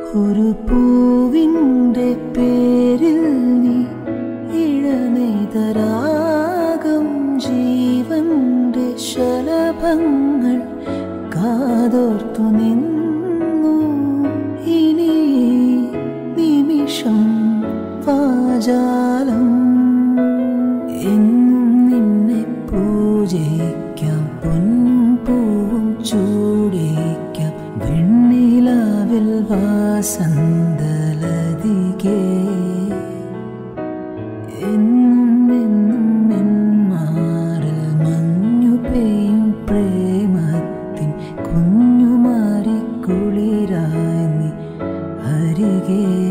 ഒരു പൂവിൻ്റെ പേരിൽ നീ ഇഴനെയ്തരാഗം ജീവന്റെ ശലഭങ്ങൾ കാതോർത്തു നിന്നു ഇനി ഈ നിമിഷം വാചാലം എന്നും നിന്നെ പൂജയിക്കാം പൊൻപൂവും ചൂടിക്കാം വെണ്ണിലാവിൽ വാസന്തലതികേ എന്നും എന്നും എന്മാറിൽ മഞ്ഞു പെയ്യും പ്രേമത്തിൻ കുഞ്ഞുമാരി കുളിരായി നീ അരികേ